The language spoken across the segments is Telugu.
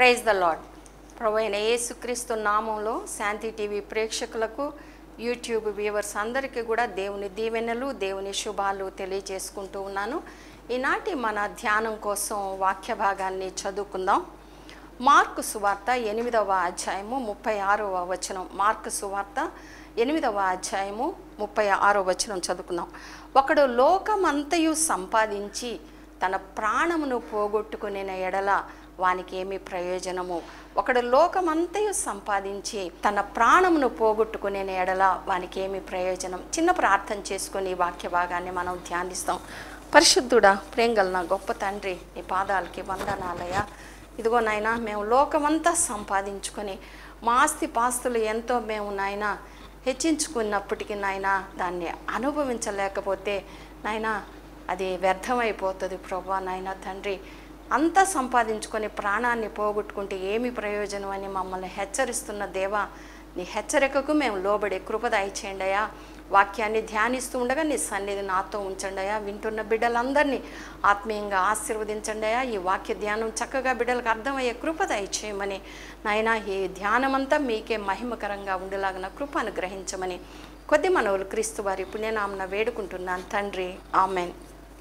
ప్రైజ్ ద లాడ్ ప్రభు అయిన యేసుక్రీస్తు నామంలో శాంతి టీవీ ప్రేక్షకులకు యూట్యూబ్ వ్యూవర్స్ అందరికీ కూడా దేవుని దీవెనలు దేవుని శుభాలు తెలియజేసుకుంటూ ఉన్నాను ఈనాటి మన ధ్యానం కోసం వాక్య భాగాన్ని చదువుకుందాం మార్కు సువార్త ఎనిమిదవ అధ్యాయము ముప్పై ఆరవ వచనం మార్కు సువార్త ఎనిమిదవ అధ్యాయము ముప్పై ఆరో వచనం చదువుకుందాం ఒకడు లోకమంతయు సంపాదించి తన ప్రాణమును పోగొట్టుకునే ఎడల వానికి ఏమి ప్రయోజనము ఒకడు లోకమంతయు సంపాదించి తన ప్రాణమును పోగొట్టుకునే ఎడల వానికి ఏమి ప్రయోజనం చిన్న ప్రార్థన చేసుకొని ఈ వాక్య భాగాన్ని మనం ధ్యానిస్తాం పరిశుద్ధుడా ప్రేంగల్ నా గొప్ప తండ్రి నీ పాదాలకి వందనాలయ ఇదిగో నాయన మేము లోకమంతా సంపాదించుకొని మా ఆస్తి పాస్తులు ఎంతో మేము నాయన హెచ్చించుకున్నప్పటికీ నాయన దాన్ని అనుభవించలేకపోతే నాయన అది వ్యర్థమైపోతుంది ప్రభా నాయన తండ్రి అంతా సంపాదించుకొని ప్రాణాన్ని పోగొట్టుకుంటే ఏమి ప్రయోజనం అని మమ్మల్ని హెచ్చరిస్తున్న దేవా నీ హెచ్చరికకు మేము లోబడే కృప దయచేయండి అయ్యా వాక్యాన్ని ధ్యానిస్తూ ఉండగా నీ సన్నిధి నాతో ఉంచండి అయ్యా వింటున్న బిడ్డలందరినీ ఆత్మీయంగా ఆశీర్వదించండి అయ్యా ఈ వాక్య ధ్యానం చక్కగా బిడ్డలకు అర్థమయ్యే కృప దయచేయమని నాయన ఈ ధ్యానమంతా మీకే మహిమకరంగా ఉండేలాగిన కృప అనుగ్రహించమని కొద్ది మనవులు క్రీస్తు వారి పుణ్యనామన వేడుకుంటున్నాను తండ్రి ఆమెన్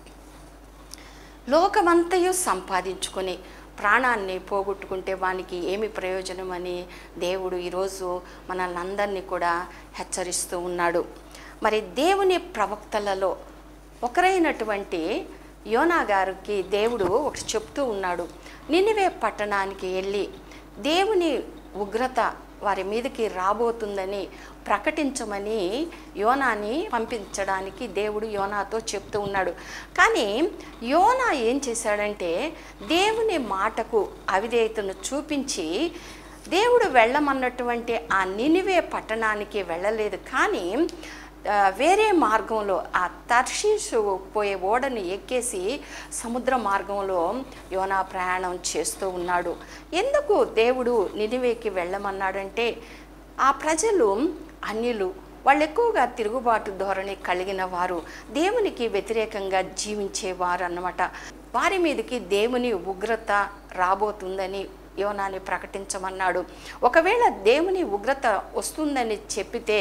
లోకమంతయు సంపాదించుకొని ప్రాణాన్ని పోగొట్టుకుంటే వానికి ఏమి ప్రయోజనం అని దేవుడు ఈరోజు మనల్ని అందరినీ కూడా హెచ్చరిస్తూ ఉన్నాడు మరి దేవుని ప్రవక్తలలో ఒకరైనటువంటి యోనా గారికి దేవుడు ఒకటి చెప్తూ ఉన్నాడు నినివే పట్టణానికి వెళ్ళి దేవుని ఉగ్రత వారి మీదకి రాబోతుందని ప్రకటించమని యోనాని పంపించడానికి దేవుడు యోనాతో చెప్తూ ఉన్నాడు కానీ యోనా ఏం చేశాడంటే దేవుని మాటకు అవిధేయతను చూపించి దేవుడు వెళ్ళమన్నటువంటి ఆ నినివే పట్టణానికి వెళ్ళలేదు కానీ ఆ, వేరే మార్గంలో ఆ తర్షీసు పోయే ఓడను ఎక్కేసి సముద్ర మార్గంలో యోనా ప్రయాణం చేస్తూ ఉన్నాడు ఎందుకు దేవుడు నినివేకి వెళ్ళమన్నాడంటే ఆ ప్రజలు అన్యులు వాళ్ళు ఎక్కువగా తిరుగుబాటు ధోరణి కలిగిన వారు దేవునికి వ్యతిరేకంగా జీవించేవారు అన్నమాట వారి మీదకి దేవుని ఉగ్రత రాబోతుందని యోనాని ప్రకటించమన్నాడు ఒకవేళ దేవుని ఉగ్రత వస్తుందని చెప్పితే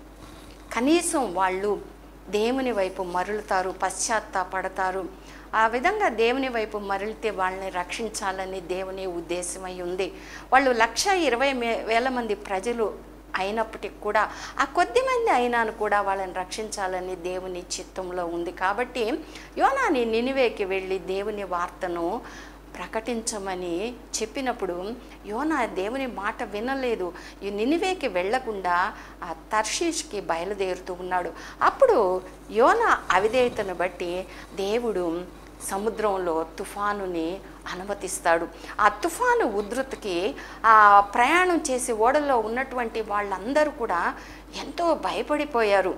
కనీసం వాళ్ళు దేవుని వైపు మరలుతారు పశ్చాత్తాపడతారు ఆ విధంగా దేవుని వైపు మరలితే వాళ్ళని రక్షించాలని దేవుని ఉద్దేశమై ఉంది వాళ్ళు లక్ష ఇరవై మే- వేల మంది ప్రజలు అయినప్పటికి కూడా ఆ కొద్ది మంది అయినాను కూడా వాళ్ళని రక్షించాలని దేవుని చిత్తంలో ఉంది కాబట్టి యోనాని నినివేకి వెళ్ళి దేవుని వార్తను ప్రకటించమని చెప్పినప్పుడు యోనా దేవుని మాట వినలేదు ఈ నినివేకి వెళ్లకుండా ఆ తర్షీష్కి బయలుదేరుతూ ఉన్నాడు అప్పుడు యోన అవిధేయతను బట్టి దేవుడు సముద్రంలో తుఫానుని అనుమతిస్తాడు ఆ తుఫాను ఉధృతికి ఆ ప్రయాణం చేసి ఓడల్లో ఉన్నటువంటి వాళ్ళందరూ కూడా ఎంతో భయపడిపోయారు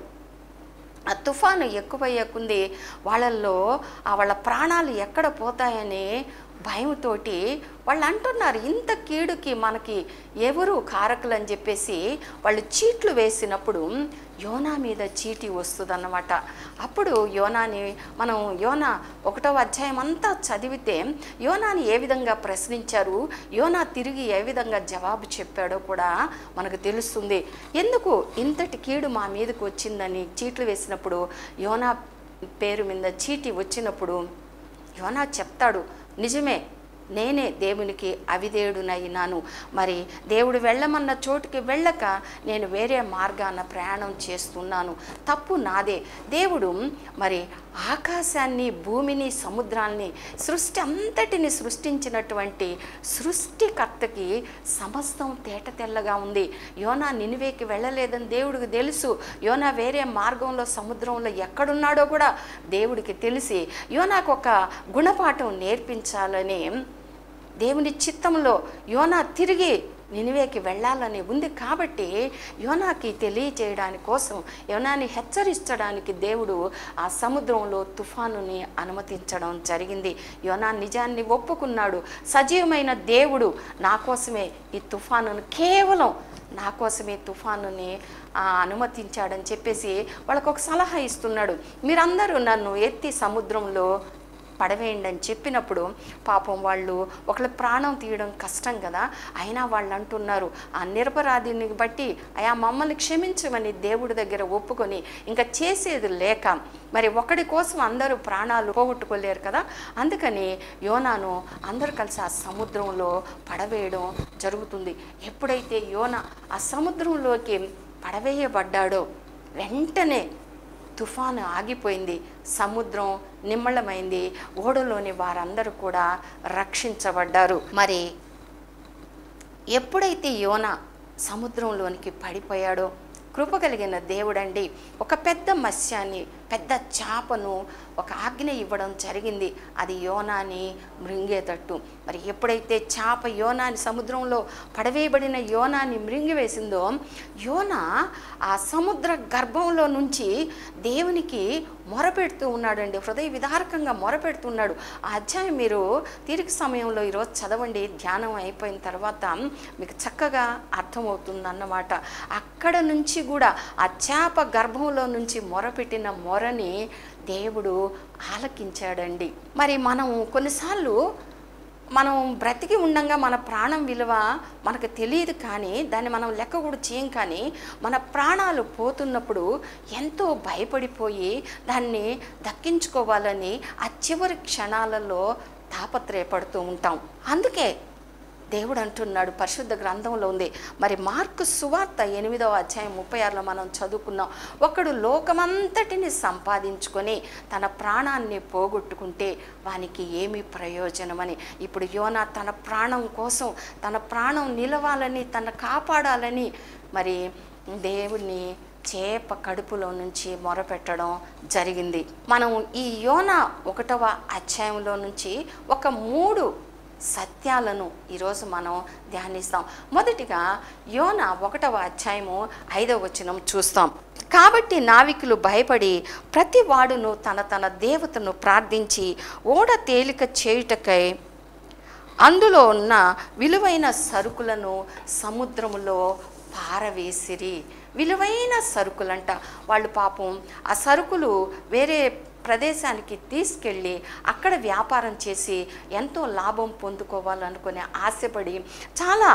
ఆ తుఫాను ఎక్కువయ్యే కొంది వాళ్ళల్లో ఆ వాళ్ళ ప్రాణాలు ఎక్కడ పోతాయని భయంతోటి వాళ్ళు అంటున్నారు ఇంత కీడుకి మనకి ఎవరు కారకులు అని చెప్పేసి వాళ్ళు చీట్లు వేసినప్పుడు యోనా మీద చీటి వస్తుందన్నమాట అప్పుడు యోనాని మనం యోనా ఒకటో అధ్యాయం అంతా చదివితే యోనాని ఏ విధంగా ప్రశ్నించారు యోనా తిరిగి ఏ విధంగా జవాబు చెప్పాడో కూడా మనకు తెలుస్తుంది ఎందుకు ఇంతటి కీడు మా మీదకి వచ్చిందని చీట్లు వేసినప్పుడు యోనా పేరు మీద చీటి వచ్చినప్పుడు యోనా చెప్తాడు నిజమే నేనే దేవునికి అవిధేయుడునైనాను మరి దేవుడు వెళ్ళమన్న చోటుకి వెళ్ళక నేను వేరే మార్గాన ప్రయాణం చేస్తున్నాను తప్పు నాదే దేవుడు మరి ఆకాశాన్ని భూమిని సముద్రాన్ని సృష్టి అంతటిని సృష్టించినటువంటి సృష్టికర్తకి సమస్తం తేట తెల్లగా ఉంది యోనా నినివేకి వెళ్ళలేదని దేవుడికి తెలుసు యోనా వేరే మార్గంలో సముద్రంలో ఎక్కడున్నాడో కూడా దేవుడికి తెలిసి యోనాకు ఒక గుణపాఠం నేర్పించాలని దేవుని చిత్తంలో యోనా తిరిగి నినివేకి వెళ్ళాలని ఉంది కాబట్టి యోనాకి తెలియచేయడానికి కోసం యోనాని హెచ్చరించడానికి దేవుడు ఆ సముద్రంలో తుఫానుని అనుమతించడం జరిగింది యోనా నిజాన్ని ఒప్పుకున్నాడు సజీవమైన దేవుడు నా కోసమే ఈ తుఫానును కేవలం నా కోసమే తుఫానుని ఆ, అనుమతించాడని చెప్పేసి వాళ్ళకు ఒక సలహా ఇస్తున్నాడు మీరందరూ నన్ను ఎత్తి సముద్రంలో పడవేయండి అని చెప్పినప్పుడు పాపం వాళ్ళు ఒకళ్ళ ప్రాణం తీయడం కష్టం కదా అయినా వాళ్ళు అంటున్నారు ఆ నిరపరాధిని బట్టి అయా మమ్మల్ని క్షమించమని దేవుడి దగ్గర ఒప్పుకొని ఇంకా చేసేది లేక మరి ఒకడి కోసం అందరూ ప్రాణాలు పోగొట్టుకోలేరు కదా అందుకని యోనాను అందరూ కలిసి ఆ సముద్రంలో పడవేయడం జరుగుతుంది ఎప్పుడైతే యోన ఆ సముద్రంలోకి పడవేయబడ్డాడో వెంటనే తుఫాను ఆగిపోయింది సముద్రం నిమ్మళమైంది ఓడలోని వారందరూ కూడా రక్షించబడ్డారు మరి ఎప్పుడైతే యోన సముద్రంలోనికి పడిపోయాడో కృప కలిగిన దేవుడండి ఒక పెద్ద మత్స్యాన్ని పెద్ద చేపను ఒక ఆజ్ఞ ఇవ్వడం జరిగింది అది యోనాని మృంగేటట్టు మరి ఎప్పుడైతే చేప యోనాని సముద్రంలో పడవేయబడిన యోనాని మృంగివేసిందో యోన ఆ సముద్ర గర్భంలో నుంచి దేవునికి మొరపెడుతూ ఉన్నాడండి హృదయ విదారకంగా మొరపెడుతున్నాడు ఆ అధ్యాయం మీరు తీరిక సమయంలో ఈరోజు చదవండి ధ్యానం అయిపోయిన తర్వాత మీకు చక్కగా అర్థమవుతుంది అన్నమాట అక్కడ నుంచి కూడా ఆ చేప గర్భంలో నుంచి మొరపెట్టిన మొరని దేవుడు ఆలకించాడండి మరి మనం కొన్నిసార్లు మనం బ్రతికి ఉండంగా మన ప్రాణం విలువ మనకు తెలియదు కానీ దాన్ని మనం లెక్క కూడా చేయం కానీ మన ప్రాణాలు పోతున్నప్పుడు ఎంతో భయపడిపోయి దాన్ని దక్కించుకోవాలని ఆ చివరి క్షణాలలో తాపత్రయపడుతూ ఉంటాం అందుకే దేవుడు అంటున్నాడు పరిశుద్ధ గ్రంథంలో ఉంది మరి మార్కు సువార్త ఎనిమిదవ అధ్యాయం ముప్పై ఆరులో మనం చదువుకున్నాం ఒకడు లోకమంతటిని సంపాదించుకొని తన ప్రాణాన్ని పోగొట్టుకుంటే వానికి ఏమి ప్రయోజనమని ఇప్పుడు యోనా తన ప్రాణం కోసం తన ప్రాణం నిలవాలని తన కాపాడాలని మరి దేవుణ్ణి చేప కడుపులో నుంచి మొరపెట్టడం జరిగింది మనం ఈ యోన ఒకటవ అధ్యాయంలో నుంచి ఒక మూడు సత్యాలను ఈరోజు మనం ధ్యానిస్తాం మొదటిగా యోన ఒకటవ అధ్యాయము ఐదవ వచనం చూస్తాం కాబట్టి నావికులు భయపడి ప్రతి వాడును తన తన దేవతను ప్రార్థించి ఓడ తేలిక చేయుటకై అందులో ఉన్న విలువైన సరుకులను సముద్రములో పారవేసిరి విలువైన సరుకులంట వాళ్ళు పాపం ఆ సరుకులు వేరే ప్రదేశానికి తీసుకెళ్ళి అక్కడ వ్యాపారం చేసి ఎంతో లాభం పొందుకోవాలనుకునే ఆశపడి చాలా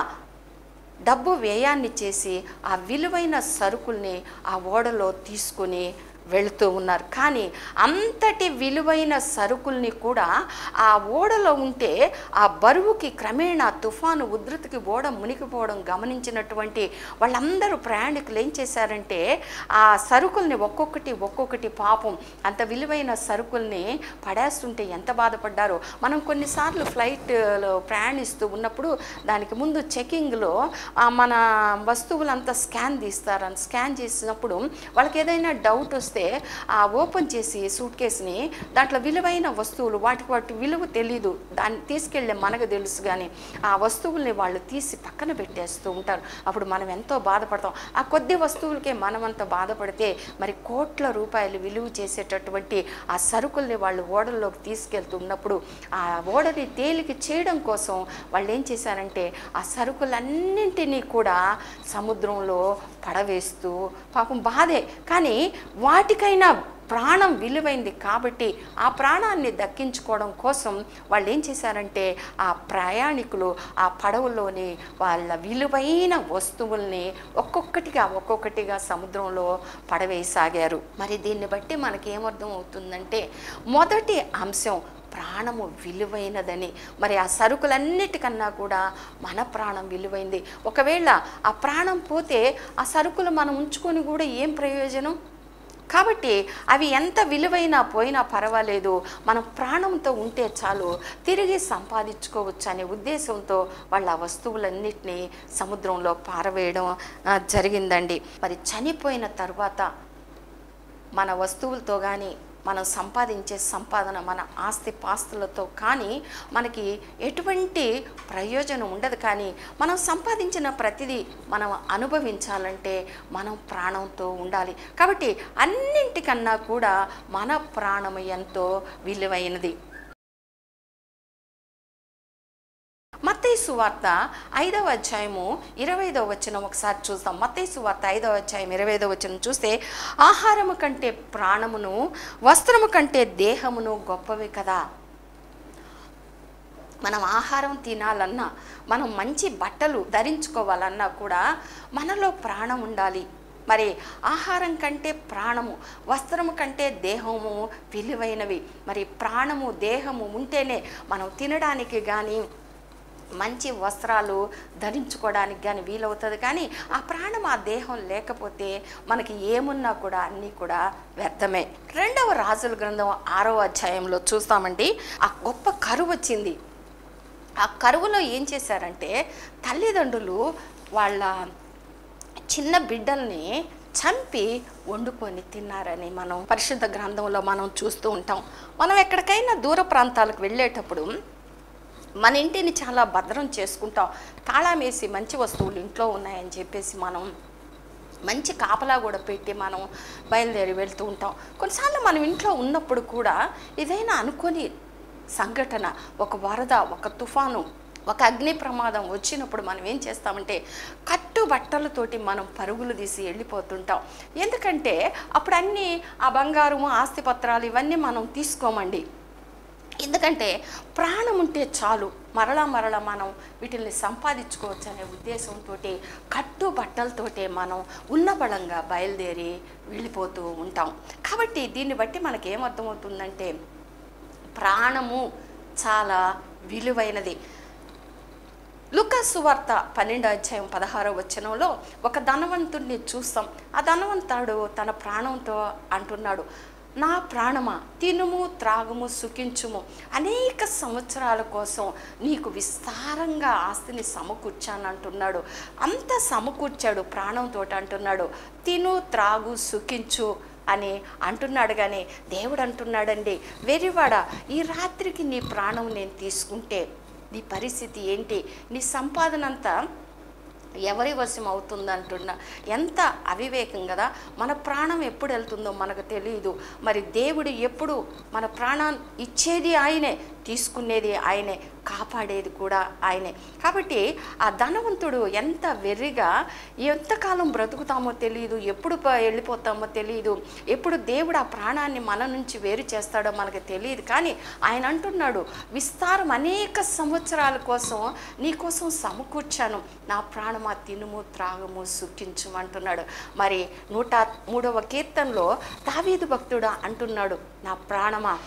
డబ్బు వ్యయాన్ని చేసి ఆ విలువైన సరుకుల్ని ఆ ఓడలో తీసుకొని వెళుతూ ఉన్నారు కానీ అంతటి విలువైన సరుకుల్ని కూడా ఆ ఓడలో ఉంటే ఆ బరువుకి క్రమేణా తుఫాను ఉధృతికి ఓడ మునిగిపోవడం గమనించినటువంటి వాళ్ళందరూ ప్రయాణికులు ఏం చేశారంటే ఆ సరుకుల్ని ఒక్కొక్కటి ఒక్కొక్కటి పాపం అంత విలువైన సరుకుల్ని పడేస్తుంటే ఎంత బాధపడ్డారో మనం కొన్నిసార్లు ఫ్లైట్లో ప్రయాణిస్తూ ఉన్నప్పుడు దానికి ముందు చెకింగ్లో మన వస్తువులంతా స్కాన్ తీస్తారు స్కాన్ చేసినప్పుడు వాళ్ళకి ఏదైనా డౌట్ వస్తే ఆ ఓపెన్ చేసి సూట్ కేసుని దాంట్లో విలువైన వస్తువులు వాటికి వాటి విలువ తెలీదు దాన్ని తీసుకెళ్ళే మనకు తెలుసు కానీ ఆ వస్తువుల్ని వాళ్ళు తీసి పక్కన పెట్టేస్తూ ఉంటారు అప్పుడు మనం ఎంతో బాధపడతాం ఆ కొద్ది వస్తువులకే మనమంత బాధపడితే మరి కోట్ల రూపాయలు విలువ చేసేటటువంటి ఆ సరుకుల్ని వాళ్ళు ఓడల్లోకి తీసుకెళ్తున్నప్పుడు ఆ ఓడని తేలిక చేయడం కోసం వాళ్ళు ఏం చేశారంటే ఆ సరుకులన్నింటినీ కూడా సముద్రంలో పడవేస్తూ పాపం బాధే కానీ వాటికైనా ప్రాణం విలువైంది కాబట్టి ఆ ప్రాణాన్ని దక్కించుకోవడం కోసం వాళ్ళు ఏం చేశారంటే ఆ ప్రయాణికులు ఆ పడవలోని వాళ్ళ విలువైన వస్తువుల్ని ఒక్కొక్కటిగా ఒక్కొక్కటిగా సముద్రంలో పడవేయసాగారు మరి దీన్ని బట్టి మనకి ఏమర్థం అవుతుందంటే మొదటి అంశం ప్రాణము విలువైనదని మరి ఆ సరుకులన్నిటికన్నా కూడా మన ప్రాణం విలువైంది ఒకవేళ ఆ ప్రాణం పోతే ఆ సరుకులు మనం ఉంచుకొని కూడా ఏం ప్రయోజనం కాబట్టి అవి ఎంత విలువైనా పోయినా పర్వాలేదు మనం ప్రాణంతో ఉంటే చాలు తిరిగి సంపాదించుకోవచ్చు అనే ఉద్దేశంతో వాళ్ళ ఆ వస్తువులన్నిటినీ సముద్రంలో పారవేయడం ఆ, జరిగిందండి మరి చనిపోయిన తర్వాత మన వస్తువులతో కానీ మనం సంపాదించే సంపాదన మన ఆస్తి పాస్తులతో కానీ మనకి ఎటువంటి ప్రయోజనం ఉండదు కానీ మనం సంపాదించిన ప్రతిదీ మనం అనుభవించాలంటే మనం ప్రాణంతో ఉండాలి కాబట్టి అన్నింటికన్నా కూడా మన ప్రాణం ఎంతో విలువైనది మత్తయి సువార్త ఐదవ అధ్యాయము ఇరవై ఐదవ వచనం ఒకసారి చూస్తాం మత్తయి సువార్త ఐదవ అధ్యాయం ఇరవై ఐదవ వచనం చూస్తే ఆహారము కంటే ప్రాణమును వస్త్రము కంటే దేహమును గొప్పవి కదా మనం ఆహారం తినాలన్నా మనం మంచి బట్టలు ధరించుకోవాలన్నా కూడా మనలో ప్రాణం ఉండాలి మరి ఆహారం కంటే ప్రాణము వస్త్రము కంటే దేహము విలువైనవి మరి ప్రాణము దేహము ఉంటేనే మనం తినడానికి కానీ మంచి వస్త్రాలు ధరించుకోవడానికి కానీ వీలవుతుంది కానీ ఆ ప్రాణం ఆ దేహం లేకపోతే మనకి ఏమున్నా కూడా అన్నీ కూడా వ్యర్థమే రెండవ రాజుల గ్రంథం ఆరవ అధ్యాయంలో చూస్తామండి ఆ గొప్ప కరువు వచ్చింది ఆ కరువులో ఏం చేశారంటే తల్లిదండ్రులు వాళ్ళ చిన్న బిడ్డల్ని చంపి వండుకొని తిన్నారని మనం పరిశుద్ధ గ్రంథంలో మనం చూస్తూ ఉంటాం మనం ఎక్కడికైనా దూర ప్రాంతాలకు వెళ్ళేటప్పుడు మన ఇంటిని చాలా భద్రం చేసుకుంటాం తాళం వేసి మంచి వస్తువులు ఇంట్లో ఉన్నాయని చెప్పేసి మనం మంచి కాపలా కూడా పెట్టి మనం బయలుదేరి వెళ్తూ ఉంటాం కొన్నిసార్లు మనం ఇంట్లో ఉన్నప్పుడు కూడా ఏదైనా అనుకోని సంఘటన ఒక వరద ఒక తుఫాను ఒక అగ్ని ప్రమాదం వచ్చినప్పుడు మనం ఏం చేస్తామంటే కట్టు బట్టలతోటి మనం పరుగులు తీసి వెళ్ళిపోతుంటాం ఎందుకంటే అప్పుడు అన్నీ ఆ బంగారము ఆస్తి పత్రాలు ఇవన్నీ మనం తీసుకోమండి ఎందుకంటే ప్రాణం ఉంటే చాలు మరలా మరలా మనం వీటిల్ని సంపాదించుకోవచ్చు అనే ఉద్దేశంతో కట్టు బట్టలతోటే మనం ఉన్న బలంగా బయలుదేరి వెళ్ళిపోతూ ఉంటాం కాబట్టి దీన్ని బట్టి మనకి ఏమర్థమవుతుందంటే ప్రాణము చాలా విలువైనది లుకాసు వార్త పన్నెండు అధ్యాయం పదహారో వచనంలో ఒక ధనవంతుడిని చూస్తాం ఆ ధనవంతుడు తన ప్రాణంతో అంటున్నాడు నా ప్రాణమా తినుము త్రాగుము సుఖించుము అనేక సంవత్సరాల కోసం నీకు విస్తారంగా ఆస్తిని సమకూర్చాను అంటున్నాడు అంత సమకూర్చాడు ప్రాణంతో అంటున్నాడు తిను త్రాగు సుఖించు అని అంటున్నాడు కానీ దేవుడు అంటున్నాడండి వెరివాడ ఈ రాత్రికి నీ ప్రాణం నేను తీసుకుంటే నీ పరిస్థితి ఏంటి నీ సంపాదన అంతా ఎవరి వశం అవుతుంది అంటున్నా ఎంత అవివేకం కదా మన ప్రాణం ఎప్పుడు వెళ్తుందో మనకు తెలియదు మరి దేవుడు ఎప్పుడు మన ప్రాణాన్ని ఇచ్చేది ఆయనే తీసుకునేది ఆయనే కాపాడేది కూడా ఆయనే కాబట్టి ఆ ధనవంతుడు ఎంత వెర్రిగా ఎంతకాలం బ్రతుకుతామో తెలియదు ఎప్పుడు ప- వెళ్ళిపోతామో తెలియదు ఎప్పుడు దేవుడు ఆ ప్రాణాన్ని మన నుంచి వేరు చేస్తాడో మనకు తెలియదు కానీ ఆయన అంటున్నాడు విస్తారం అనేక సంవత్సరాల కోసం నీ కోసం సమకూర్చాను నా ప్రాణమా తినుము త్రాగము సుఖించుము అంటున్నాడు మరి నూట మూడవ కీర్తనలో దావీదు భక్తుడు అంటున్నాడు నా ప్రాణమా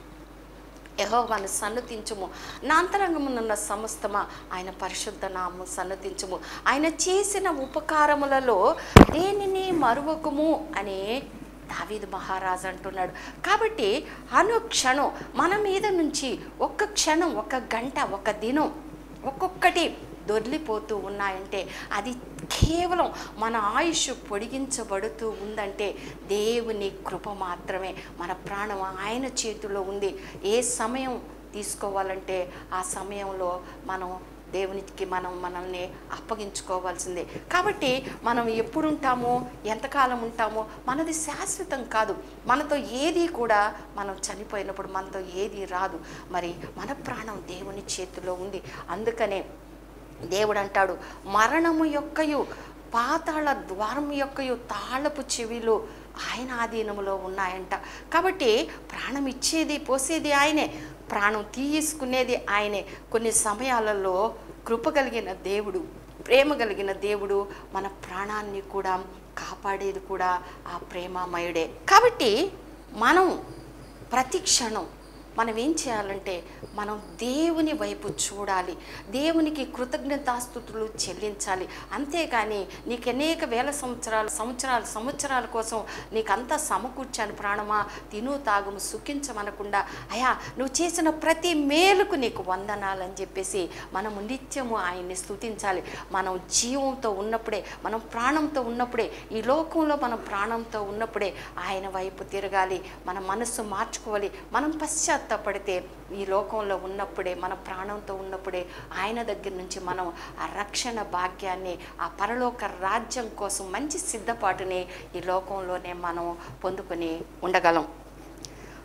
యెహోవాను సన్నతించుము నా అంతరంగమునున్న సమస్తమా ఆయన పరిశుద్ధ నామము సన్నతించుము ఆయన చేసిన ఉపకారములలో దేనిని మరువకుము అని దావీదు మహారాజు అంటున్నాడు కాబట్టి అనుక్షణం మన మీద నుంచి ఒక్క క్షణం ఒక గంట ఒక దినం ఒక్కొక్కటి దొర్లిపోతూ ఉన్నాయంటే అది కేవలం మన ఆయుష్ పొడిగించబడుతూ ఉందంటే దేవుని కృప మాత్రమే మన ప్రాణం ఆయన చేతిలో ఉంది ఏ సమయం తీసుకోవాలంటే ఆ సమయంలో మనం దేవునికి మనం మనల్ని అప్పగించుకోవాల్సిందే కాబట్టి మనం ఎప్పుడు ఉంటామో ఎంతకాలం ఉంటామో మనది శాశ్వతం కాదు మనతో ఏది కూడా మనం చనిపోయినప్పుడు మనతో ఏది రాదు మరి మన ప్రాణం దేవుని చేతిలో ఉంది అందుకనే దేవుడు అంటాడు మరణము యొక్కయు పాతాళ ద్వారం యొక్కయు తాళపు చెవిలు ఆయన ఆధీనములో ఉన్నాయంట కాబట్టి ప్రాణం ఇచ్చేది పోసేది ఆయనే ప్రాణం తీసుకునేది ఆయనే కొన్ని సమయాలలో కృప కలిగిన దేవుడు ప్రేమ కలిగిన దేవుడు మన ప్రాణాన్ని కూడా కాపాడేది కూడా ఆ ప్రేమమయుడే కాబట్టి మనం ప్రతి క్షణం మనం ఏం చేయాలంటే మనం దేవుని వైపు చూడాలి దేవునికి కృతజ్ఞతాస్థుతులు చెల్లించాలి అంతేగాని నీకు అనేక వేల సంవత్సరాల సంవత్సరాల సంవత్సరాల కోసం నీకు అంతా సమకూర్చాను ప్రాణమా తిను తాగుము సుఖించమనకుండా అయా నువ్వు చేసిన ప్రతి మేలుకు నీకు వందనాలని చెప్పేసి మనము నిత్యము ఆయన్ని స్తుతించాలి మనం జీవంతో ఉన్నప్పుడే మనం ప్రాణంతో ఉన్నప్పుడే ఈ లోకంలో మనం ప్రాణంతో ఉన్నప్పుడే ఆయన వైపు తిరగాలి మన మనస్సు మార్చుకోవాలి మనం పశ్చాత్తాపడితే ఈ లోకంలో ఉన్నప్పుడే మన ప్రాణంతో ఉన్నప్పుడే ఆయన దగ్గర నుంచి మనం ఆ రక్షణ భాగ్యాన్ని ఆ పరలోక రాజ్యం కోసం మంచి సిద్ధపాటుని ఈ లోకంలోనే మనం పొందుకొని ఉండగలం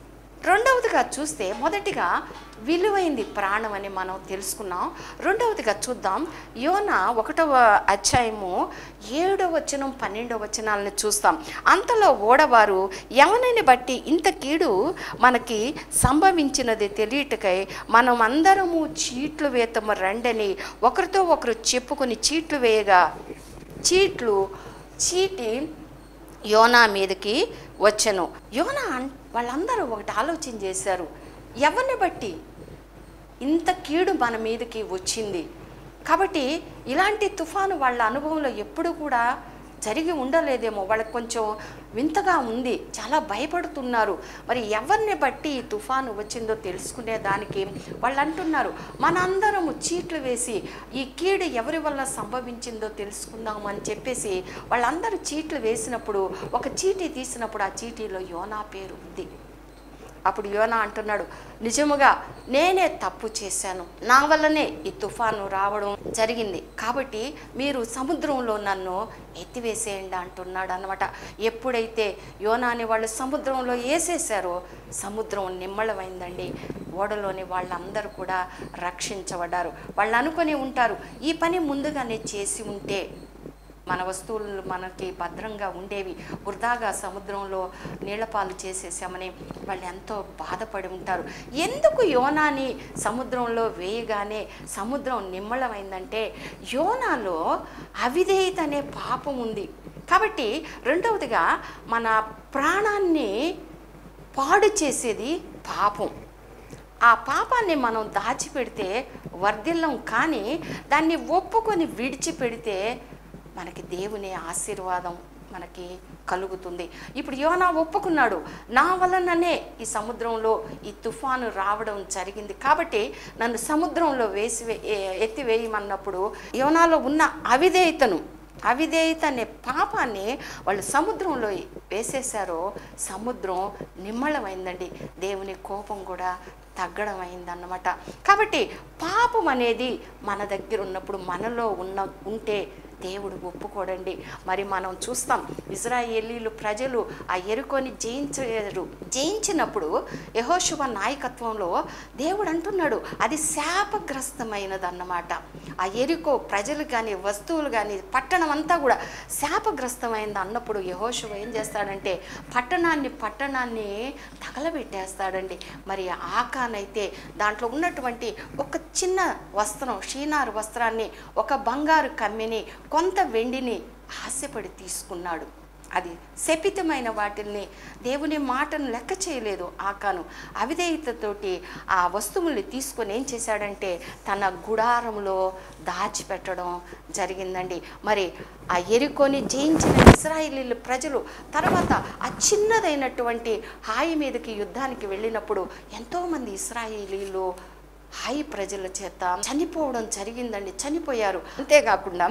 రెండవదిగా చూస్తే మొదటిగా విలువైంది ప్రాణం అని మనం తెలుసుకున్నాం రెండవదిగా చూద్దాం యోన ఒకటవ అధ్యాయము ఏడవ వచనం పన్నెండవ వచనాలను చూస్తాం అంతలో ఓడవారు ఎవరిని బట్టి ఇంత కీడు మనకి సంభవించినది తెలియటకై మనం అందరము చీట్లు వేతము రండని ఒకరితో ఒకరు చెప్పుకొని చీట్లు వేయగా చీట్లు చీటి యోనా మీదకి వచ్చెను యోనా అన్- వాళ్ళందరూ ఒకటి ఆలోచన చేశారు ఎవరిని బట్టి ఇంత కీడు మన మీదకి వచ్చింది కాబట్టి ఇలాంటి తుఫాను వాళ్ళ అనుభవంలో ఎప్పుడు కూడా జరిగి ఉండలేదేమో వాళ్ళకి కొంచెం వింతగా ఉంది చాలా భయపడుతున్నారు మరి ఎవరిని బట్టి ఈ తుఫాను వచ్చిందో తెలుసుకునే దానికి వాళ్ళు అంటున్నారు మనందరము చీట్లు వేసి ఈ కీడు ఎవరి వల్ల సంభవించిందో తెలుసుకుందాము అని చెప్పేసి వాళ్ళందరూ చీట్లు వేసినప్పుడు ఒక చీటీ తీసినప్పుడు ఆ చీటీలో యోనా పేరు ఉంది అప్పుడు యోనా అంటున్నాడు నిజముగా నేనే తప్పు చేశాను నా వల్లనే ఈ తుఫాను రావడం జరిగింది కాబట్టి మీరు సముద్రంలో నన్ను ఎత్తివేసేయండి అంటున్నాడు అనమాట ఎప్పుడైతే యోనాని వాళ్ళు సముద్రంలో వేసేసారో సముద్రం నిమ్మళమైందండి ఓడలోని వాళ్ళందరూ కూడా రక్షించబడ్డారు వాళ్ళు అనుకొని ఉంటారు ఈ పని ముందుగానే చేసి ఉంటే మన వస్తువులు మనకి భద్రంగా ఉండేవి వృధాగా సముద్రంలో నీళ్లపాలు చేసేసామని వాళ్ళు ఎంతో బాధపడి ఉంటారు ఎందుకు యోనాని సముద్రంలో వేయగానే సముద్రం నిమ్మళమైందంటే యోనాలో అవిధేయత అనే పాపం ఉంది కాబట్టి రెండవదిగా మన ప్రాణాన్ని పాడు చేసేది పాపం ఆ పాపాన్ని మనం దాచిపెడితే వర్ధిల్లం కానీ దాన్ని ఒప్పుకొని విడిచిపెడితే మనకి దేవుని ఆశీర్వాదం మనకి కలుగుతుంది ఇప్పుడు యోనా ఒప్పుకున్నాడు నా వలననే ఈ సముద్రంలో ఈ తుఫాను రావడం జరిగింది కాబట్టి నన్ను సముద్రంలో వేసి ఎత్తివేయమన్నప్పుడు యోనాలో ఉన్న అవిధేయతను అవిధేయత అనే పాపాన్ని వాళ్ళు సముద్రంలో వేసేశారో సముద్రం నిమ్మళమైందండి దేవుని కోపం కూడా తగ్గడం అయిందన్నమాట కాబట్టి పాపం అనేది మన దగ్గర ఉన్నప్పుడు మనలో ఉన్న ఉంటే దేవుడు ఒప్పుకోడండి మరి మనం చూస్తాం ఇజ్రాయేలీలు ప్రజలు ఆ ఎరుకొని జయించారు జయించినప్పుడు యహోశువ నాయకత్వంలో దేవుడు అంటున్నాడు అది శాపగ్రస్తమైనది అన్నమాట ఆ ఎరుకో ప్రజలు కానీ వస్తువులు కానీ పట్టణం అంతా కూడా శాపగ్రస్తమైంది అన్నప్పుడు యహోశువ ఏం చేస్తాడంటే పట్టణాన్ని పట్టణాన్ని తగలబెట్టేస్తాడండి మరి ఆకానైతే దాంట్లో ఉన్నటువంటి ఒక చిన్న వస్త్రం షీనారు వస్త్రాన్ని ఒక బంగారు కమ్మిని కొంత వెండిని ఆశపడి తీసుకున్నాడు అది శపితమైన వాటిల్ని దేవుని మాటను లెక్క చేయలేదు ఆకాను అవిధేయతతోటి ఆ వస్తువుల్ని తీసుకొని ఏం చేశాడంటే తన గుడారంలో దాచిపెట్టడం జరిగిందండి మరి ఆ ఎరుకొని జయించిన ఇస్రాయిలీలు ప్రజలు తర్వాత ఆ చిన్నదైనటువంటి హాయి మీదకి యుద్ధానికి వెళ్ళినప్పుడు ఎంతోమంది ఇస్రాయిలీలు హాయి ప్రజల చేత చనిపోవడం జరిగిందండి చనిపోయారు అంతేకాకుండా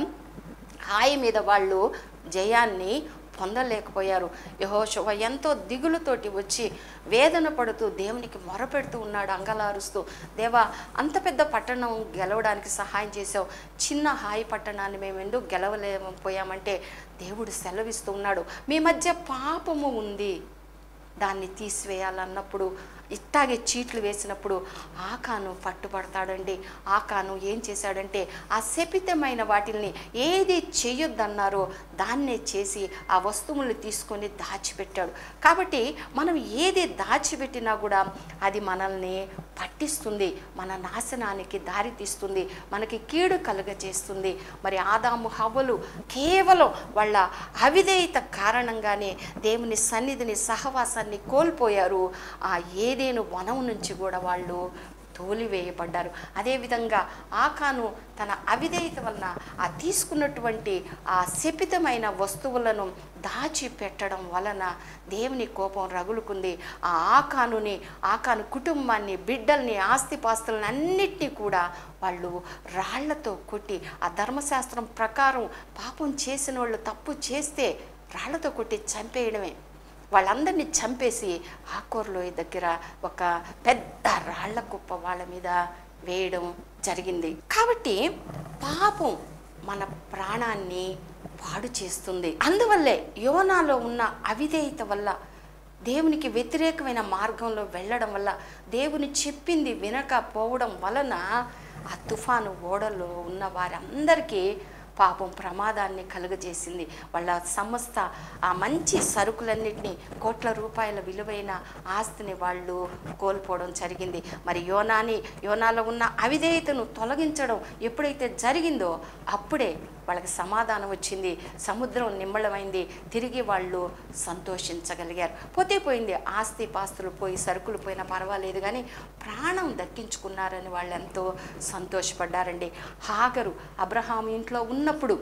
హాయి మీద వాళ్ళు జయాన్ని పొందలేకపోయారు యహోశవ ఎంతో దిగులుతోటి వచ్చి వేదన పడుతూ దేవునికి మొరపెడుతూ ఉన్నాడు అంగలారుస్తూ దేవా అంత పెద్ద పట్టణం గెలవడానికి సహాయం చేసావు చిన్న హాయి పట్టణాన్ని మేము ఎందుకు గెలవలేకపోయామంటే దేవుడు సెలవిస్తూ ఉన్నాడు మీ మధ్య పాపము ఉంది దాన్ని తీసివేయాలన్నప్పుడు ఇట్టాగే చీట్లు వేసినప్పుడు ఆకాను పట్టుబడతాడండి ఆకాను ఏం చేశాడంటే ఆ శపితమైన వాటిల్ని ఏది చేయొద్దన్నారో దాన్నే చేసి ఆ వస్తువుల్ని తీసుకొని దాచిపెట్టాడు కాబట్టి మనం ఏది దాచిపెట్టినా కూడా అది మనల్ని పట్టిస్తుంది మన నాశనానికి దారి తీస్తుంది మనకి కీడు కలుగజేస్తుంది మరి ఆదాము హవ్వలు కేవలం వాళ్ళ అవిధేయత కారణంగానే దేవుని సన్నిధిని సహవాసాన్ని కోల్పోయారు ఆ ఏదేను వనం నుంచి కూడా వాళ్ళు తోలివేయబడ్డారు అదేవిధంగా ఆకాను తన అవిధేయత వలన ఆ తీసుకున్నటువంటి ఆ శపితమైన వస్తువులను దాచిపెట్టడం వలన దేవుని కోపం రగులుకుంది ఆ ఆకానుని ఆకాను కుటుంబాన్ని బిడ్డల్ని ఆస్తిపాస్తులను అన్నిటినీ కూడా వాళ్ళు రాళ్లతో కొట్టి ఆ ధర్మశాస్త్రం ప్రకారం పాపం చేసిన వాళ్ళు తప్పు చేస్తే రాళ్లతో కొట్టి చంపేయడమే వాళ్ళందరినీ చంపేసి ఆకూరలోయ దగ్గర ఒక పెద్ద రాళ్ల కుప్ప వాళ్ళ మీద వేయడం జరిగింది కాబట్టి పాపం మన ప్రాణాన్ని పాడు చేస్తుంది అందువల్లే యోనాలో ఉన్న అవిధేయత వల్ల దేవునికి వ్యతిరేకమైన మార్గంలో వెళ్ళడం వల్ల దేవుని చెప్పింది వినకపోవడం వలన ఆ తుఫాను ఓడలో ఉన్న వారందరికీ పాపం ప్రమాదాన్ని కలుగజేసింది వాళ్ళ సమస్త ఆ మంచి సరుకులన్నింటినీ కోట్ల రూపాయల విలువైన ఆస్తిని వాళ్ళు కోల్పోవడం జరిగింది మరి యోనాని యోనాలో ఉన్న అవిధేయతను తొలగించడం ఎప్పుడైతే జరిగిందో అప్పుడే వాళ్ళకి సమాధానం వచ్చింది సముద్రం నిమ్మళమైంది తిరిగి వాళ్ళు సంతోషించగలిగారు పోతే పోయింది ఆస్తి పాస్తులు పోయి సరుకులు పోయినా పర్వాలేదు కానీ ప్రాణం దక్కించుకున్నారని వాళ్ళు ఎంతో సంతోషపడ్డారండి హాగరు అబ్రహాం ఇంట్లో ఉన్నప్పుడు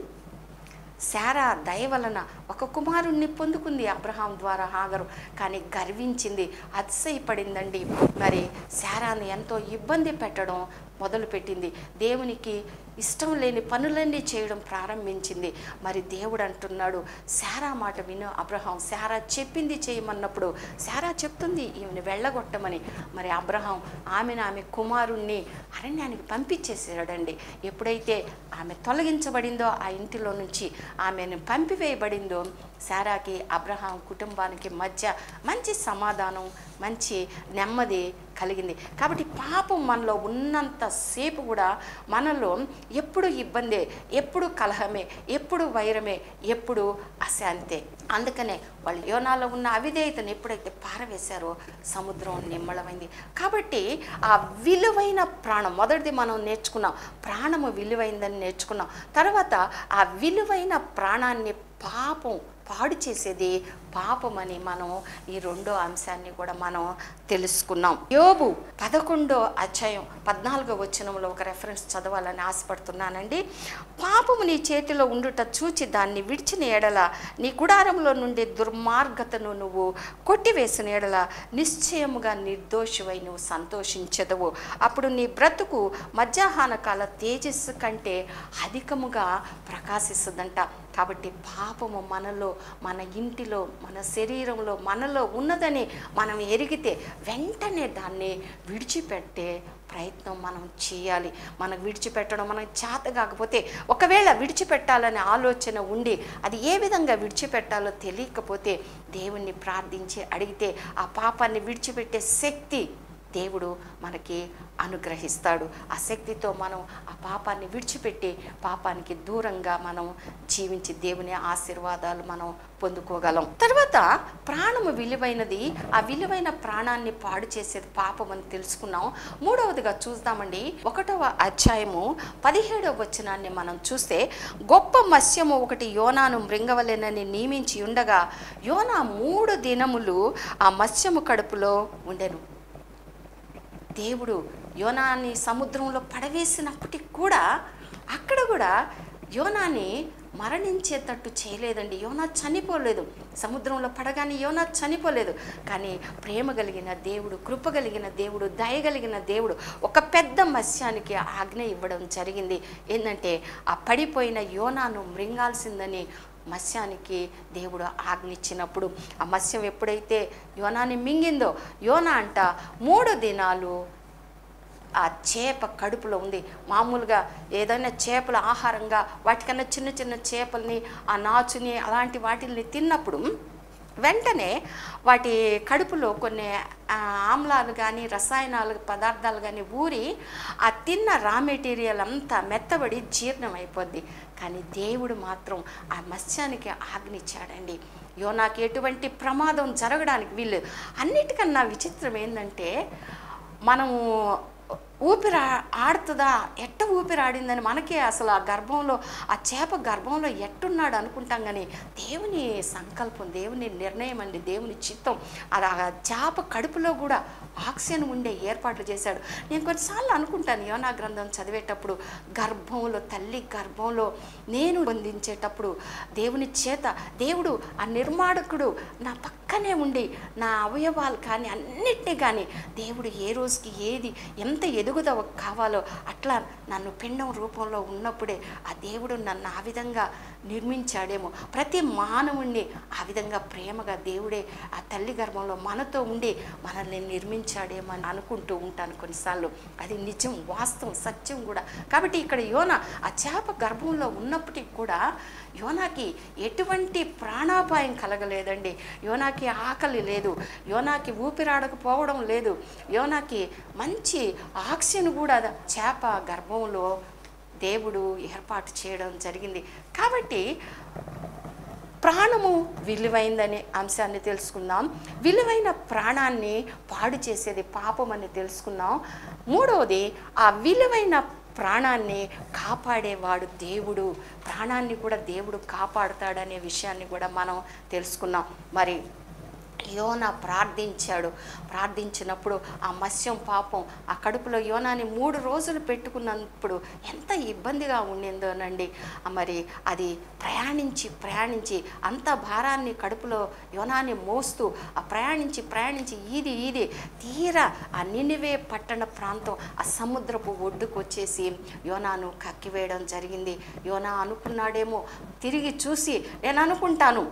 శారా దయ వలన ఒక కుమారుణ్ణి పొందుకుంది అబ్రహాం ద్వారా హాగరు కానీ గర్వించింది అతిశయపడిందండి మరి శారాను ఎంతో ఇబ్బంది పెట్టడం మొదలుపెట్టింది దేవునికి ఇష్టం లేని పనులన్నీ చేయడం ప్రారంభించింది మరి దేవుడు అంటున్నాడు శారా మాట విను అబ్రహాం శారా చెప్పింది చేయమన్నప్పుడు శారా చెప్తుంది ఈమెను వెళ్ళగొట్టమని మరి అబ్రహాం ఆమెను ఆమె కుమారుణ్ణి అరణ్యానికి పంపించేసాడండి ఎప్పుడైతే ఆమె తొలగించబడిందో ఆ ఇంటిలో నుంచి ఆమెను పంపివేయబడిందో శారాకి అబ్రహాం కుటుంబానికి మధ్య మంచి సమాధానం మంచి నెమ్మది కలిగింది కాబట్టి పాపం మనలో ఉన్నంతసేపు కూడా మనలో ఎప్పుడు ఇబ్బందే ఎప్పుడు కలహమే ఎప్పుడు వైరమే ఎప్పుడు అశాంతే అందుకనే వాళ్ళు యోనాలో ఉన్న అవిధేయతను ఎప్పుడైతే పారవేశారో సముద్రం నిమ్మళమైంది కాబట్టి ఆ విలువైన ప్రాణం మొదటిది మనం నేర్చుకున్నాం ప్రాణము విలువైందని నేర్చుకున్నాం తర్వాత ఆ విలువైన ప్రాణాన్ని పాపం పాడు చేసేది పాపమని మనం ఈ రెండో అంశాన్ని కూడా మనం తెలుసుకున్నాం యోబు పదకొండో అధ్యాయం పద్నాలుగో వచనంలో ఒక రెఫరెన్స్ చదవాలని ఆశపడుతున్నానండి పాపము నీ చేతిలో ఉండుట చూచి దాన్ని విడిచిన ఎడల నీ గుడారంలో నుండి దుర్మార్గతను నువ్వు కొట్టివేసిన ఎడల నిశ్చయముగా నిర్దోషివై నువ్వు సంతోషించదవు అప్పుడు నీ బ్రతుకు మధ్యాహ్న కాల తేజస్సు కంటే అధికముగా ప్రకాశిస్తుందంట కాబట్టి పాపము మనలో మన ఇంటిలో మన శరీరంలో మనలో ఉన్నదని మనం ఎరిగితే వెంటనే దాన్ని విడిచిపెట్టే ప్రయత్నం మనం చేయాలి మనం విడిచిపెట్టడం మనకు చేత కాకపోతే ఒకవేళ విడిచిపెట్టాలనే ఆలోచన ఉండి అది ఏ విధంగా విడిచిపెట్టాలో తెలియకపోతే దేవుణ్ణి ప్రార్థించి అడిగితే ఆ పాపాన్ని విడిచిపెట్టే శక్తి దేవుడు మనకి అనుగ్రహిస్తాడు ఆ శక్తితో మనం ఆ పాపాన్ని విడిచిపెట్టి పాపానికి దూరంగా మనం జీవించి దేవుని ఆశీర్వాదాలు మనం పొందుకోగలం తర్వాత ప్రాణము విలువైనది ఆ విలువైన ప్రాణాన్ని పాడు చేసేది పాపం అని తెలుసుకున్నాం మూడవదిగా చూద్దామండి ఒకటవ అధ్యాయము పదిహేడవ వచనాన్ని మనం చూస్తే గొప్ప మత్స్యము ఒకటి యోనాను మృంగవలెనని నియమించి ఉండగా యోనా మూడు దినములు ఆ మత్స్యము కడుపులో ఉండెను దేవుడు యోనాని సముద్రంలో పడవేసినప్పటికి కూడా అక్కడ కూడా యోనాని మరణించేటట్టు చేయలేదండి యోనా చనిపోలేదు సముద్రంలో పడగానే యోనా చనిపోలేదు కానీ ప్రేమ కలిగిన దేవుడు కృప కలిగిన దేవుడు దయ కలిగిన దేవుడు ఒక పెద్ద మత్స్యానికి ఆజ్ఞ ఇవ్వడం జరిగింది ఏంటంటే ఆ పడిపోయిన యోనాను మృంగాల్సిందని మత్స్యానికి దేవుడు ఆజ్ఞిచ్చినప్పుడు ఆ మత్స్యం ఎప్పుడైతే యోనాని మింగిందో యోనా అంట మూడు దినాలు ఆ చేప కడుపులో ఉంది మామూలుగా ఏదైనా చేపల ఆహారంగా వాటికన్నా చిన్న చిన్న చేపల్ని ఆ నాచుని అలాంటి వాటిల్ని తిన్నప్పుడు వెంటనే వాటి కడుపులో కొన్ని ఆ, ఆమ్లాలు కానీ రసాయనాలు పదార్థాలు కానీ ఊరి ఆ తిన్న రా మెటీరియల్ అంతా మెత్తబడి జీర్ణం అయిపోద్ది కానీ దేవుడు మాత్రం ఆ మత్స్యానికి ఆజ్ఞిచ్చాడండి యోనాకి ఎటువంటి ప్రమాదం జరగడానికి వీళ్ళు అన్నిటికన్నా విచిత్రం ఏంటంటే మనము ఊపిరి ఆ- ఆడుతుందా ఎట్ట ఊపిరి ఆడిందని మనకే అసలు ఆ గర్భంలో ఆ చేప గర్భంలో ఎట్టున్నాడు అనుకుంటాం కానీ దేవుని సంకల్పం దేవుని నిర్ణయం అండి దేవుని చిత్తం అది ఆ చేప కడుపులో కూడా ఆక్సిజన్ ఉండే ఏర్పాట్లు చేశాడు నేను కొన్నిసార్లు అనుకుంటాను యోనా గ్రంథం చదివేటప్పుడు గర్భంలో తల్లి గర్భంలో నేను బంధించేటప్పుడు దేవుని చేత దేవుడు ఆ నిర్మాణకుడు నా పక్కనే ఉండి నా అవయవాలు కానీ అన్నిటినీ కానీ దేవుడు ఏ రోజుకి ఏది ఎంత ఎదుగు అడుగుదవ కావాలో అట్లా నన్ను పిండం రూపంలో ఉన్నప్పుడే ఆ దేవుడు నన్ను ఆ విధంగా నిర్మించాడేమో ప్రతి మానవుణ్ణి ఆ విధంగా ప్రేమగా దేవుడే ఆ తల్లి గర్భంలో మనతో ఉండి మనల్ని నిర్మించాడేమో అని అనుకుంటూ ఉంటాను కొన్నిసార్లు అది నిజం వాస్తవం సత్యం కూడా కాబట్టి ఇక్కడ యోన ఆ చేప గర్భంలో ఉన్నప్పటికీ కూడా యోనాకి ఎటువంటి ప్రాణాపాయం కలగలేదండి యోనాకి ఆకలి లేదు యోనాకి ఊపిరాడకపోవడం లేదు యోనాకి మంచి ఆక్సిజన్ కూడా చేప గర్భంలో దేవుడు ఏర్పాటు చేయడం జరిగింది కాబట్టి ప్రాణము విలువైందనే అంశాన్ని తెలుసుకుందాం విలువైన ప్రాణాన్ని పాడు చేసేది పాపం అని తెలుసుకున్నాం మూడవది ఆ విలువైన ప్రాణాన్ని కాపాడేవాడు దేవుడు ప్రాణాన్ని కూడా దేవుడు కాపాడుతాడనే విషయాన్ని కూడా మనం తెలుసుకున్నాం మరి యోన ప్రార్థించాడు ప్రార్థించినప్పుడు ఆ మత్స్యం పాపం ఆ కడుపులో యోనాని మూడు రోజులు పెట్టుకున్నప్పుడు ఎంత ఇబ్బందిగా ఉండిందోనండి ఆ మరి అది ప్రయాణించి ప్రయాణించి అంత భారాన్ని కడుపులో యోనాని మోస్తూ ఆ ప్రయాణించి ప్రయాణించి ఈది ఈది తీరా ఆ నినివే పట్టణ ప్రాంతం ఆ సముద్రపు ఒడ్డుకు వచ్చేసి యోనాను కక్కివేయడం జరిగింది యోనా అనుకున్నాడేమో తిరిగి చూసి నేను అనుకుంటాను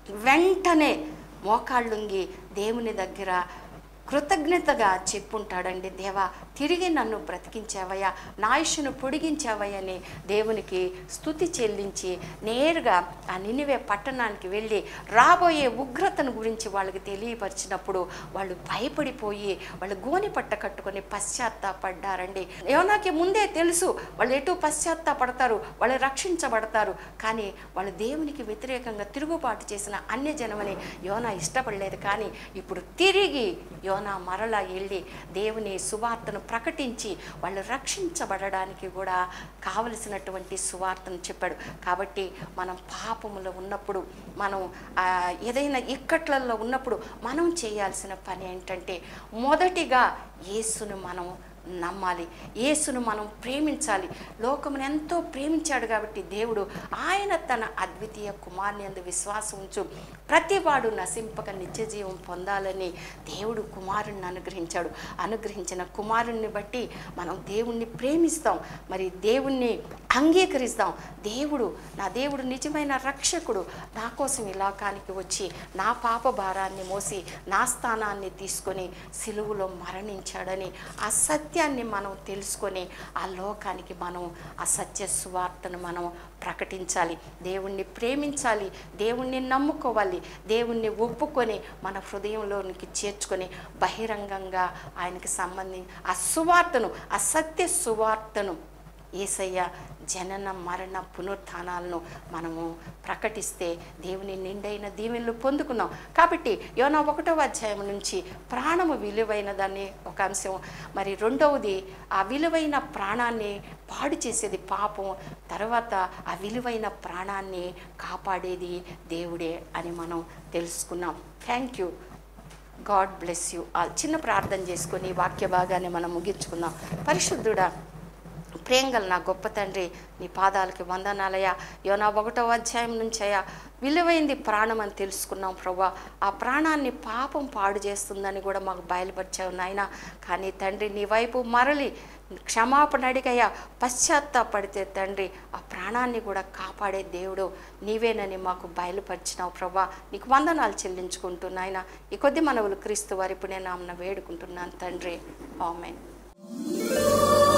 వెంటనే మోకాళ్ళుంగి దేవుని దగ్గర కృతజ్ఞతగా చెప్పుంటాడండి దేవా తిరిగి నన్ను బ్రతికించావయ్యా నా ఆయుష్ను పొడిగించావయ్యని దేవునికి స్థుతి చెల్లించి నేరుగా ఆ నినివే పట్టణానికి వెళ్ళి రాబోయే ఉగ్రతను గురించి వాళ్ళకి తెలియపరిచినప్పుడు వాళ్ళు భయపడిపోయి వాళ్ళు గోని పట్ట కట్టుకొని పశ్చాత్తాపడ్డారండి యోనాకి ముందే తెలుసు వాళ్ళు ఎటు పశ్చాత్తాపడతారు వాళ్ళు రక్షించబడతారు కానీ వాళ్ళు దేవునికి వ్యతిరేకంగా తిరుగుబాటు చేసిన అన్య జనమని యోనా ఇష్టపడలేదు కానీ ఇప్పుడు తిరిగి యోనా మరలా వెళ్ళి దేవుని సువార్తను ప్రకటించి వాళ్ళు రక్షించబడడానికి కూడా కావలసినటువంటి సువార్తను చెప్పాడు కాబట్టి మనం పాపములో ఉన్నప్పుడు మనం ఆ, ఏదైనా ఇక్కట్లలో ఉన్నప్పుడు మనం చేయాల్సిన పని ఏంటంటే మొదటిగా యేసును మనం నమ్మాలి యేసును మనం ప్రేమించాలి లోకమును ఎంతో ప్రేమించాడు కాబట్టి దేవుడు ఆయన తన అద్వితీయ కుమారుని అందు విశ్వాసం ఉంచు ప్రతివాడు నశింపక నిత్య జీవం పొందాలని దేవుడు కుమారుణ్ణి అనుగ్రహించాడు అనుగ్రహించిన కుమారుణ్ణి బట్టి మనం దేవుణ్ణి ప్రేమిస్తాం మరి దేవుణ్ణి అంగీకరిస్తాం దేవుడు నా దేవుడు నిజమైన రక్షకుడు నా కోసం ఈ లోకానికి వచ్చి నా పాప భారాన్ని మోసి నా స్థానాన్ని తీసుకొని సిలువులో మరణించాడని ఆ సత్యాన్ని మనం తెలుసుకొని ఆ లోకానికి మనం ఆ సత్య సువార్తను మనం ప్రకటించాలి దేవుణ్ణి ప్రేమించాలి దేవుణ్ణి నమ్ముకోవాలి దేవుణ్ణి ఒప్పుకొని మన హృదయంలోనికి చేర్చుకొని బహిరంగంగా ఆయనకి సంబంధించి ఆ సువార్తను ఆ సత్య సువార్తను ఏసయ్య జనన మరణ పునరుత్థానాలను మనము ప్రకటిస్తే దేవుని నిండైన దీవెనలు పొందుకున్నాం కాబట్టి యోనా ఒకటో అధ్యాయం నుంచి ప్రాణము విలువైనదని ఒక అంశం మరి రెండవది ఆ విలువైన ప్రాణాన్ని పాడు చేసేది పాపం తర్వాత ఆ విలువైన ప్రాణాన్ని కాపాడేది దేవుడే అని మనం తెలుసుకున్నాం thank you God bless you all చిన్న ప్రార్థన చేసుకొని ఈ వాక్య భాగాన్ని మనం ముగించుకుందాం పరిశుద్ధుడా ప్రేంగల్ నా గొప్ప తండ్రి నీ పాదాలకి వందనాలయ్యా యోనా ఒకటో అధ్యాయం నుంచి అయ్యా విలువైంది ప్రాణం అని తెలుసుకున్నాం ప్రభా ఆ ప్రాణాన్ని పాపం పాడు చేస్తుందని కూడా మాకు బయలుపరిచావు నాయన కానీ తండ్రి నీ వైపు మరలి క్షమాపణ అడిగయ్యా పశ్చాత్తాపడితే తండ్రి ఆ ప్రాణాన్ని కూడా కాపాడే దేవుడు నీవేనని మాకు బయలుపరిచినావు ప్రభా నీకు వందనాలు చెల్లించుకుంటూ నాయన ఈ కొద్ది మనవులు క్రీస్తు వారి ఇప్పుడు నేను ఆమెను వేడుకుంటున్నాను తండ్రి ఆమెన్